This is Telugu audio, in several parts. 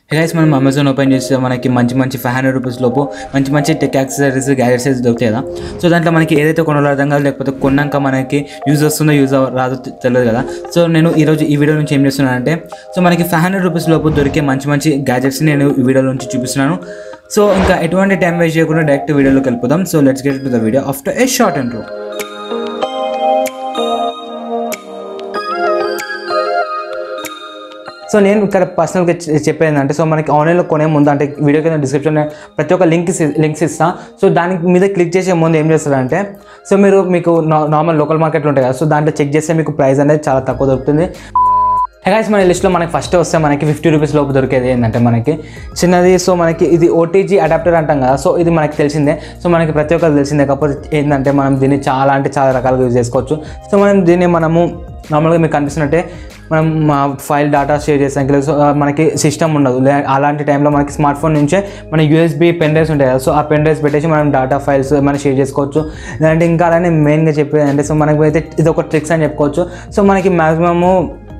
గైస్ మనం అమెజాన్ ఓపెన్ చేస్తే మనకి మంచి మంచి ఫైవ్ హండ్రెడ్ రూపీస్ లోపు మంచి మంచి టెక్ యాక్సెసరీస్ గ్యాజెట్స్ అయితే దొరుకుతాయి కదా సో దాంట్లో మనకి ఏదైతే కొనాలో అర్థం కాదు లేకపోతే కొన్నాక మనకి యూజ్ వస్తుందో యూజ్ రాదో తె- తెలియదు కదా సో నేను ఈరోజు ఈ వీడియో నుంచి ఏం చేస్తున్నానంటే సో మనకి ఫైవ్ హండ్రెడ్ రూపీస్ లోపు దొరికే మంచి మంచి గ్యాజెట్స్ నేను ఈ వీడియో నుంచి చూపిస్తున్నాను సో ఇంకా ఎటువంటి టైం వేస్ట్ చేయకుండా డైరెక్ట్ వీడియోలోకి వెళ్ళిపోదాం so let's get to the video after a short and so నేను ఇక్కడ పర్సనల్గా చె- చెప్పేది ఏంటంటే సో మనకి ఆన్లైన్లో కొనే ముందు అంటే వీడియో కింద డిస్క్రిప్షన్ ప్రతి ఒక్క లింక్ లింక్స్ ఇస్తా సో దానికి మీద క్లిక్ చేసే ముందు ఏం చేస్తారంటే సో మీరు మీకు నార్మల్ లోకల్ మార్కెట్లు ఉంటాయి కదా సో దాంట్లో చెక్ చేస్తే మీకు ప్రైస్ అనేది చాలా తక్కువ దొరుకుతుంది హెగాస్ మన లిస్ట్లో మనకి ఫస్ట్ వస్తే మనకి ఫిఫ్టీ రూపీస్ లోపు దొరికేది ఏంటంటే మనకి చిన్నది సో మనకి ఇది ఓటీజీ అడాప్టర్ అంటాం కదా సో ఇది మనకి తెలిసిందే సో మనకి ప్రతి ఒక్కరు తెలిసిందే కాకపోతే ఏంటంటే మనం దీన్ని చాలా అంటే చాలా రకాలుగా యూజ్ చేసుకోవచ్చు సో మనం దీన్ని మనము నార్మల్గా మీకు కనిపిస్తున్నట్టే మనం మా ఫైల్ డేటా షేర్ చేసాం సో ఆ, మనకి సిస్టమ్ ఉండదు లే అలాంటి టైంలో మనకి స్మార్ట్ ఫోన్ నుంచే మన యూఎస్బీ పెన్ డ్రైవ్స్ ఉంటాయి కదా సో ఆ పెన్ డ్రైవ్స్ పెట్టేసి మనం డేటా ఫైల్స్ మనం షేర్ చేసుకోవచ్చు లేదంటే ఇంకా అలానే మెయిన్గా చెప్పేది అంటే సో మనకి అయితే ఇది ఒక ట్రిక్స్ అని చెప్పుకోవచ్చు సో మనకి మ్యాక్సిమము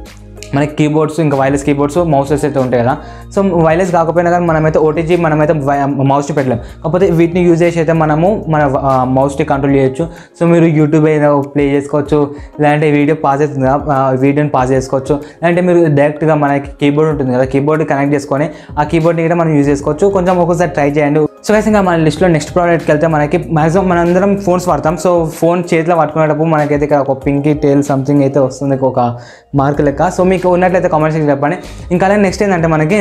మనకి కీబోర్డ్స్ ఇంకా వైర్లెస్ కీబోర్డ్స్ మౌసెస్ అయితే ఉంటాయి కదా సో వైర్లెస్ కాకపోయినా కానీ మనమైతే ఓటీజీ మనమైతే మౌస్ని పెట్టలేం కాకపోతే వీటిని యూజ్ చేసి అయితే మనము మన మౌస్ని కంట్రోల్ చేయొచ్చు సో మీరు యూట్యూబ్ అయినా ప్లే చేసుకోవచ్చు లేదంటే వీడియో పాస్ అవుతుంది కదా ఆ వీడియోని పాస్ చేసుకోవచ్చు లేదంటే మీరు డైరెక్ట్గా మనకి కీబోర్డ్ ఉంటుంది కదా కీబోర్డ్ కనెక్ట్ చేసుకొని ఆ కీబోర్డ్ని కూడా మనం యూజ్ చేసుకోవచ్చు కొంచెం ఒక్కొక్కసారి ట్రై చేయండి సో గైస్ ఇంకా మన లిస్ట్లో నెక్స్ట్ ప్రోడక్ట్కి వెళ్తే మనకి మాక్సిమం మనందరం ఫోన్స్ వాడతాం సో ఫోన్ చేతిలో పట్టుకునేటప్పుడు మనకైతే ఇక్కడ ఒక పింకీ టేల్ సంథింగ్ అయితే వస్తుంది ఒక మార్క్ లెక్క సో మీకు ఉన్నట్లయితే కామెంట్ సెక్షన్ చెప్పండి ఇంకా అలాగే నెక్స్ట్ ఏంటంటే మనకి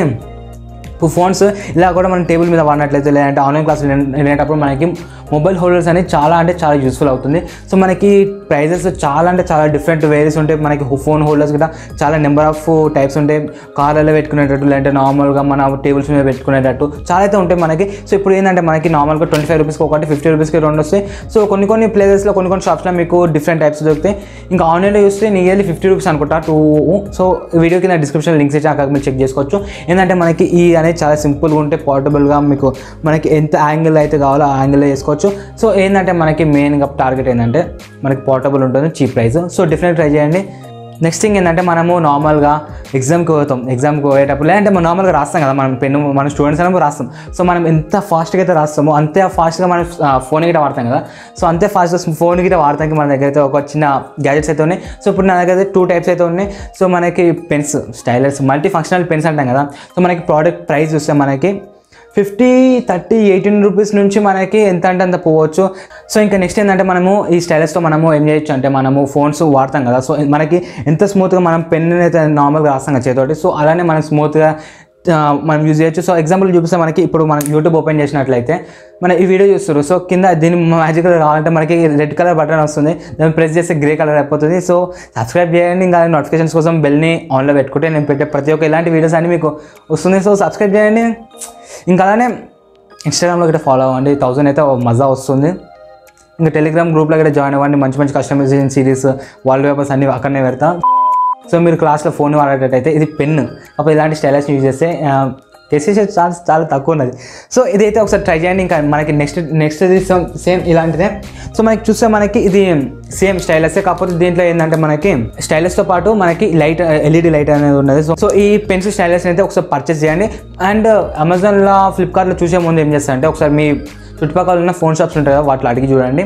ఫోన్స్ ఇలా కూడా మనం టేబుల్ మీద వాడినట్లయితే లేదంటే ఆన్లైన్ క్లాసులు వెళ్ళేటప్పుడు మనకి మొబైల్ హోల్డర్స్ అనేది చాలా అంటే చాలా యూస్ఫుల్ అవుతుంది సో మనకి ప్రైజెస్ చాలా అంటే చాలా డిఫరెంట్ వేరీస్ ఉంటాయి మనకి ఫోన్ హోల్డర్స్ కూడా చాలా నెంబర్ ఆఫ్ టైప్స్ ఉంటాయి కార్లలో పెట్టుకునేటట్టు లేదంటే నార్మల్గా మన టేబుల్స్ మీద పెట్టుకునేటట్టు చాలా అయితే ఉంటాయి మనకి సో ఇప్పుడు ఏంటంటే మనకి నార్మల్గా ట్వంటీ ఫైవ్ రూపీస్కి ఒకటి ఫిఫ్టీ రూపీస్కి రెండు వస్తాయి సో కొన్ని కొన్ని ప్లేసెస్లో కొన్ని కొన్ని షాప్స్లో మీకు డిఫరెంట్ టైప్స్ దొరుకుతాయి ఇంకా ఆన్లైన్లో చూస్తే నియర్లీ ఫిఫ్టీ రూపీస్ అనుకుంటా టూ సో వీడియో కింద డిస్క్రిప్షన్ లింక్స్ ఇచ్చి అక్కడ మీరు చెక్ చేసుకోవచ్చు ఏంటంటే మనకి ఈ అనేది చాలా సింపుల్గా ఉంటే పోర్టబుల్గా మీకు మనకి ఎంత యాంగిల్ అయితే కావాలో ఆ యాంగిల్లో చేసుకోవచ్చు సో ఏంటంటే మనకి మెయిన్గా టార్గెట్ ఏంటంటే మనకి పోర్టబుల్ ఉంటుంది cheap price so different try చేయండి నెక్స్ట్ థింగ్ ఏంటంటే మనము నార్మల్గా ఎగ్జామ్కి పోతాం ఎగ్జామ్కి పోయేటప్పుడు లేదంటే మనం నార్మల్గా రాస్తాం కదా మనం పెన్ను మన స్టూడెంట్స్ అనేవి రాస్తాం సో మనం ఎంత ఫాస్ట్గా అయితే రాస్తామో అంతే ఫాస్ట్గా మనం ఫోన్ గిట్ట వాడతాం కదా సో అంతే ఫాస్ట్గా ఫోన్ గిట్ట వాడటానికి మన దగ్గర అయితే ఒక చిన్న గ్యాజెట్స్ అయితే ఉన్నాయి సో ఇప్పుడు నా దగ్గర అయితే టూ టైప్స్ అయితే ఉన్నాయి సో మనకి pens styluses multi functional pens అంటాం కదా సో మనకి ప్రోడక్ట్ ప్రైస్ చూస్తే మనకి ఫిఫ్టీ థర్టీ ఎయిటీన్ రూపీస్ నుంచి మనకి ఎంత అంటే అంత పోవచ్చు సో ఇంకా నెక్స్ట్ ఏంటంటే మనము ఈ స్టైలస్తో మనము ఏం చేయొచ్చు అంటే మనము ఫోన్స్ వాడతాం కదా సో మనకి ఎంత స్మూత్గా మనం పెన్ అయితే నార్మల్గా రాస్తాం కదా చేతోటి సో అలానే మనం స్మూత్గా ఆ, మనం యూజ్ చేయొచ్చు సో ఎగ్జాంపుల్ చూపిస్తే మనకి ఇప్పుడు మనం యూట్యూబ్ ఓపెన్ చేసినట్లయితే మన ఈ వీడియో చూస్తారు సో కింద దీని మ్యాజిక్ కావాలంటే మనకి రెడ్ కలర్ బటన్ వస్తుంది దాన్ని ప్రెస్ చేస్తే గ్రే కలర్ అయిపోతుంది సో సబ్స్క్రైబ్ చేయండి ఇంకా నోటిఫికేషన్స్ కోసం బెల్ని ఆన్లో పెట్టుకుంటే నేను పెట్టే ప్రతి ఒక్క ఇలాంటి వీడియోస్ అన్ని మీకు వస్తుంది సో సబ్స్క్రైబ్ చేయండి ఇంకా అలానే ఇన్స్టాగ్రామ్లో కూడా ఫాలో అవ్వండి థౌసండ్ అయితే ఓ మజా వస్తుంది ఇంకా టెలిగ్రామ్ గ్రూప్లో కూడా జాయిన్ అవ్వండి మంచి మంచి కస్టమైజేషన్ సిరీస్ వాల్ పేపర్స్ అన్ని అక్కడనే పెడతా సో మీరు క్లాస్లో ఫోన్ వాడేటట్టయితే ఇది పెన్ అప్పుడు ఇలాంటి స్టైలస్ యూజ్ చేస్తే చేసేసే ఛాన్స్ చాలా తక్కువ ఉన్నది సో ఇదైతే ఒకసారి ట్రై చేయండి ఇంకా మనకి నెక్స్ట్ నెక్స్ట్ ఇది సేమ్ ఇలాంటిదే సో మనకి చూస్తే మనకి ఇది సేమ్ స్టైలసే కాకపోతే దీంట్లో ఏంటంటే మనకి స్టైలస్తో పాటు మనకి లైట్ ఎల్ఈడి లైట్ అనేది ఉన్నది సో సో ఈ పెన్సిల్ స్టైలస్ అయితే ఒకసారి పర్చేస్ చేయండి అండ్ అమెజాన్లో ఫ్లిప్కార్ట్లో చూసే ముందు ఏం చేస్తారంటే ఒకసారి మీ చుట్టుపక్కల ఉన్న ఫోన్ షాప్స్ ఉంటాయి కదా వాటిలో అడిగి చూడండి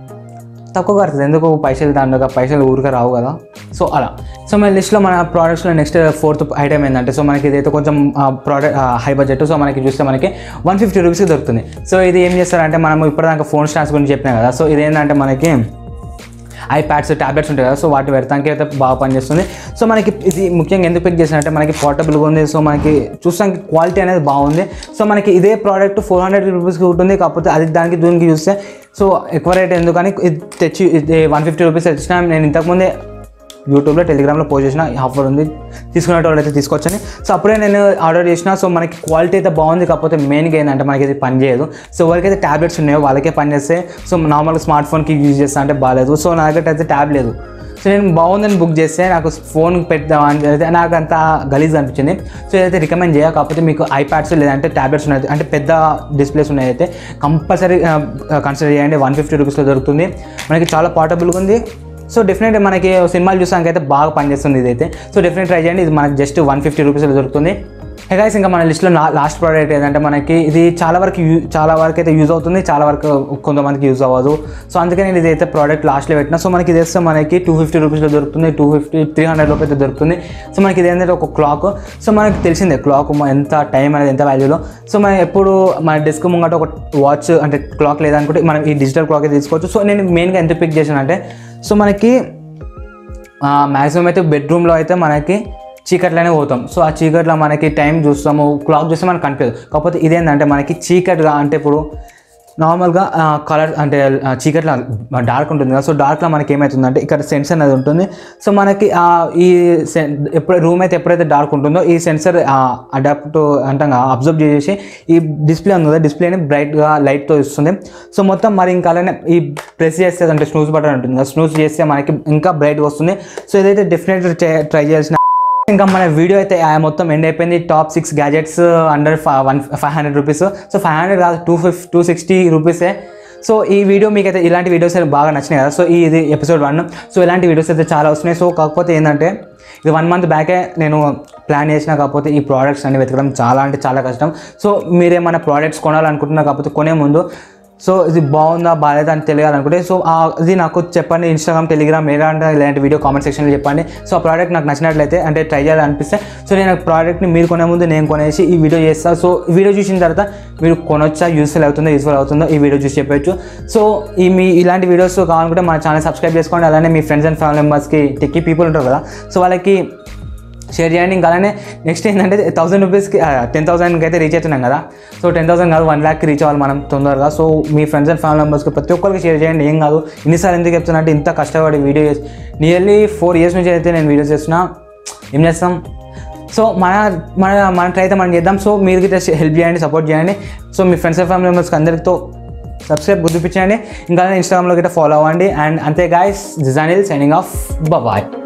తక్కువ పడుతుంది ఎందుకు పైసలు దాంట్లో పైసలు ఊరికే రావు కదా సో అలా సో మన లిస్ట్లో మన ప్రోడక్ట్స్లో నెక్స్ట్ ఫోర్త్ ఐటమ్ ఏంటంటే సో మనకి ఇదైతే కొంచెం ప్రోడక్ట్ హై బడ్జెట్ సో మనకి చూస్తే మనకి వన్ ఫిఫ్టీ రూపీస్కి దొరుకుతుంది సో ఇది ఏం చేస్తారంటే మనం ఇప్పటిదాకా ఫోన్ స్టాండ్స్ గురించి చెప్పినాం కదా సో ఇది ఏంటంటే మనకి ఐప్యాడ్స్ ట్యాబ్లెట్స్ ఉంటాయి కదా సో వాటి పెడతానికి అయితే బాగా పనిచేస్తుంది సో మనకి ఇది ముఖ్యంగా ఎందుకు పిక్ చేసినట్టే మనకి పోర్టబుల్గా ఉంది సో మనకి చూస్తానికి క్వాలిటీ అనేది బాగుంది సో మనకి ఇదే ప్రోడక్ట్ ఫోర్ హండ్రెడ్ రూపీస్కి ఉంటుంది కాకపోతే అది దానికి దీనికి చూస్తే సో ఎక్కువ రేట్ ఎందుకని ఇది తెచ్చి ఇది వన్ ఫిఫ్టీ రూపీస్ తెచ్చిన నేను ఇంతకుముందే యూట్యూబ్లో టెలిగ్రామ్లో పోస్ట్ చేసిన ఆఫర్ ఉంది తీసుకునే వాళ్ళు అయితే తీసుకొచ్చని సో అప్పుడే నేను ఆర్డర్ చేసిన సో మనకి క్వాలిటీ అయితే బాగుంది కాకపోతే మెయిన్గా ఏంటంటే మనకి ఇది పని చేయదు సో ఎవరికైతే ట్యాబ్లెట్స్ ఉన్నాయో వాళ్ళకే పని చేస్తే సో నార్మల్గా స్మార్ట్ ఫోన్కి యూజ్ చేస్తా అంటే బాగాలేదు సో నా దగ్గర అయితే ట్యాబ్ లేదు సో నేను బాగుందని బుక్ చేస్తే నాకు ఫోన్ పెడదాం అని అయితే నాకు అంత గలీజ్ అనిపించింది సో ఇదైతే రికమెండ్ చేయ కాకపోతే మీకు ఐప్యాడ్స్ లేదంటే ట్యాబ్లెట్స్ ఉన్నాయి అంటే పెద్ద డిస్ప్లేస్ ఉన్నాయి అయితే కంపల్సరీ కన్సిడర్ చేయండి వన్ ఫిఫ్టీ రూపీస్లో దొరుకుతుంది మనకి చాలా పోర్టబుల్గా ఉంది సో డెఫినెట్ మనకి సినిమాలు చూసాక అయితే బాగా పనిచేస్తుంది ఇదైతే సో డెఫినెట్ ట్రై చేయండి ఇది మనకి జస్ట్ వన్ ఫిఫ్టీ రూపీస్లో దొరుకుతుంది హే గైస్ ఇంకా మన లిస్ట్లో లాస్ట్ ప్రోడక్ట్ ఏంటంటే మనకి ఇది చాలా వరకు యూ చాలా వరకు అయితే యూజ్ అవుతుంది చాలా వరకు కొంతమందికి యూజ్ అవ్వదు సో అందుకే నేను ఇదైతే ప్రోడక్ట్ లాస్ట్లో పెట్టిన సో మనకి ఇది వేస్తే మనకి టూ ఫిఫ్టీ రూపీస్లో దొరుకుతుంది two fifty three hundred rupees దొరుకుతుంది సో మనకి ఇది ఏంటంటే ఒక క్లాక్ సో మనకి తెలిసిందే క్లాక్ ఎంత టైం అనేది ఎంత వాల్యూలో సో మనం ఎప్పుడు మన డెస్క్ ముంగట ఒక వాచ్ అంటే క్లాక్ లేదనుకుంటే మనం ఈ డిజిటల్ క్లాక్ తీసుకోవచ్చు సో నేను మెయిన్గా ఎంత పిక్ చేశాను అంటే సో మనకి మ్యాక్సిమం అయితే బెడ్రూమ్లో అయితే మనకి చీకట్లోనే పోతాం సో ఆ చీకట్లో మనకి టైం చూస్తాము క్లాక్ చూస్తే మనకు కనిపించదు కాకపోతే ఇదేంటంటే మనకి చీకటిగా అంటే ఇప్పుడు నార్మల్గా కలర్ అంటే ఆ, చీకట్లో డార్క్ ఉంటుంది కదా సో డార్క్లో మనకి ఏమవుతుందంటే ఇక్కడ సెన్స్ అనేది ఉంటుంది సో మనకి ఆ, ఈ సెన్ ఎప్పుడు రూమ్ అయితే ఎప్పుడైతే డార్క్ ఉంటుందో ఈ సెన్సర్ అడాప్ట్ అంటాం అబ్జర్వ్ చేసి ఈ డిస్ప్లే ఉంది కదా డిస్ప్లేని బ్రైట్గా లైట్తో ఇస్తుంది సో మొత్తం మరి ఇంకా అలానే ఈ ప్రెస్ చేస్తే అంటే స్నూజ్ బటన్ ఉంటుంది కదా స్నూజ్ చేస్తే మనకి ఇంకా బ్రైట్గా వస్తుంది సో ఇదైతే డెఫినెట్గా ట్రై చేయాల్సిన ఇంకా మన వీడియో అయితే ఆ మొత్తం ఎండ్ అయిపోయింది top six gadgets under one five hundred rupees so five hundred కాదు టూ ఫిఫ్ టూ సిక్స్టీ రూపీసే సో ఈ వీడియో మీకు అయితే ఇలాంటి వీడియోస్ అయితే బాగా నచ్చినాయి కదా సో ఈ ఇది ఎపిసోడ్ వన్ సో ఇలాంటి వీడియోస్ అయితే చాలా వస్తున్నాయి సో కాకపోతే ఏంటంటే ఇది వన్ మంత్ బ్యాకే నేను ప్లాన్ చేసిన కాకపోతే ఈ ప్రోడక్ట్స్ అన్ని వెతకడం చాలా అంటే చాలా కష్టం సో మీరేమైనా ప్రోడక్ట్స్ కొనాలనుకుంటున్నా కాకపోతే కొనే ముందు సో ఇది బాగుందా బాగాలేదా అని తెలియాలనుకుంటే సో ఆ ఇది నాకు చెప్పండి ఇన్స్టాగ్రామ్ టెలిగ్రామ్ ఏదంటే ఇలాంటి వీడియో కామెంట్ సెక్షన్లో చెప్పండి సో ఆ ప్రోడక్ట్ నాకు నచ్చినట్లయితే అంటే ట్రై చేయాలనిపిస్తే సో నేను ఆ ప్రోడక్ట్ని మీరు కొనే ముందు నేను కొనేసి ఈ వీడియో చేస్తాను సో ఈ వీడియో చూసిన తర్వాత మీరు కొనొచ్చా యూస్ఫుల్ అవుతుందో యూస్ఫుల్ అవుతుందో ఈ వీడియో చూసి చెప్పొచ్చు సో ఈ మీ ఇలాంటి వీడియోస్ కావాలనుకుంటే మన ఛానల్ సబ్స్క్రైబ్ చేసుకోండి అలానే మీ ఫ్రెండ్స్ అండ్ ఫ్యామిలీ మెంబర్స్కి టెక్కీ పీపుల్ ఉంటారు కదా సో వాళ్ళకి షేర్ చేయండి ఇంకా అలానే నెక్స్ట్ ఏంటంటే థౌసండ్ రూపీస్కి టెన్ థౌసండ్కి అయితే రీచ్ అవుతున్నాం కదా సో టెన్ థౌసండ్ కాదు వన్ ల్యాక్కి రీచ్ అవ్వాలి మనం తొందరగా సో మీ ఫ్రెండ్స్ అండ్ ఫ్యామిలీ మెంబర్స్కి ప్రతి ఒక్కరికి షేర్ చేయండి ఏం కాదు ఇన్నిసార్లు ఎందుకు చెప్తున్నా అంటే ఇంత కష్టపడి వీడియో చేసి నియర్లీ ఫోర్ ఇయర్స్ నుంచి అయితే నేను వీడియోస్ చేస్తున్నా ఏం చేస్తాం సో మన మన మన ట్రై అయితే మనం చేద్దాం సో మీరు గిట్ట హెల్ప్ చేయండి సపోర్ట్ చేయండి సో మీ ఫ్రెండ్స్ అండ్ ఫ్యామిలీ మెంబర్స్కి అందరితో సబ్స్క్రైబ్ గుర్తుపించండి ఇంకా ఇన్స్టాగ్రామ్లో గిట్ట ఫాలో అవ్వండి అండ్ అంతే గాయస్ జిజానిల్ సైనింగ్ ఆఫ్ బాయ్